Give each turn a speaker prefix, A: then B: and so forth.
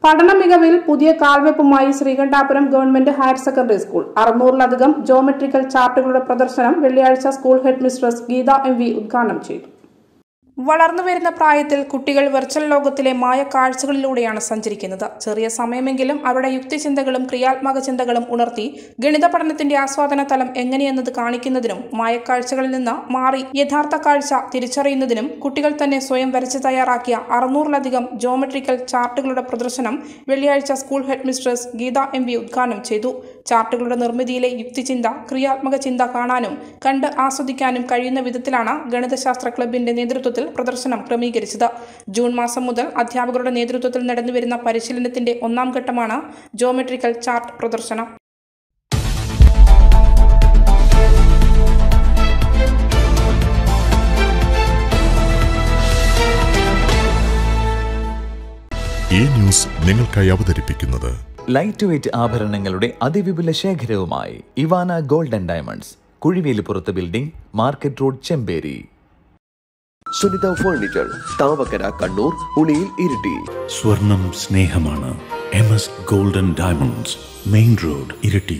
A: പഠന മികവിൽ പുതിയ കാൽവെപ്പുമായി Sreekandapuram government higher secondary school അറുന്നൂറിലധികം ജോമെട്രിക്കൽ ചാർട്ടുകളുടെ പ്രദർശനം വെള്ളിയാഴ്ച school headmistress Geetha M V ഉദ്ഘാടനം ചെയ്തു വളർന്നു വരുന്ന പ്രായത്തിൽ കുട്ടികൾ വെർച്വൽ ലോകത്തിലെ മായ കാഴ്ചകളിലൂടെയാണ് സഞ്ചരിക്കുന്നത് ചെറിയ സമയമെങ്കിലും അവരുടെ യുക്തിചിന്തകളും ക്രിയാത്മക ചിന്തകളും ഉണർത്തി ഗണിത പഠനത്തിന്റെ ആസ്വാദന തലം എങ്ങനെയെന്നത് കാണിക്കുന്നതിനും മായക്കാഴ്ചകളിൽ നിന്ന് മാറി യഥാർത്ഥ കാഴ്ച തിരിച്ചറിയുന്നതിനും കുട്ടികൾ തന്നെ സ്വയം വരച്ച് തയ്യാറാക്കിയ അറുന്നൂറിലധികം ജോമെട്രിക്കൽ ചാർട്ടുകളുടെ പ്രദർശനം വെള്ളിയാഴ്ച school headmistress Geetha M V ഉദ്ഘാടനം ചെയ്തു ചാർട്ടുകളുടെ നിർമ്മിതിയിലെ യുക്തിചിന്ത ക്രിയാത്മക ചിന്ത കാണാനും കണ്ട് ആസ്വദിക്കാനും കഴിയുന്ന വിധത്തിലാണ് ഗണിതശാസ്ത്ര ക്ലബിന്റെ നേതൃത്വത്തിൽ പ്രദർശനം ക്രമീകരിച്ചത് ജൂൺ മാസം മുതൽ അധ്യാപകരുടെ നേതൃത്വത്തിൽ നടന്നുവരുന്ന പരിശീലനത്തിന്റെ ഒന്നാം ഘട്ടമാണ് ജോമെട്രിക്കൽ ചാർട്ട് പ്രദർശനം
B: ഈ ന്യൂസ് നിങ്ങൾക്കായി അവതരിപ്പിക്കുന്നത്
C: ലൈറ്റ് വെയ്റ്റ് ആഭരണങ്ങളുടെ അതിവിപുല ശേഖരവുമായി Ivana golden diamonds Kuzhivelippurath building market road Chemperi
D: Sunitha furniture Thavakkara Kannur Uliyil Iritty
E: സ്വർണം സ്നേഹമാണ് M S golden diamonds main road ഇരട്ടി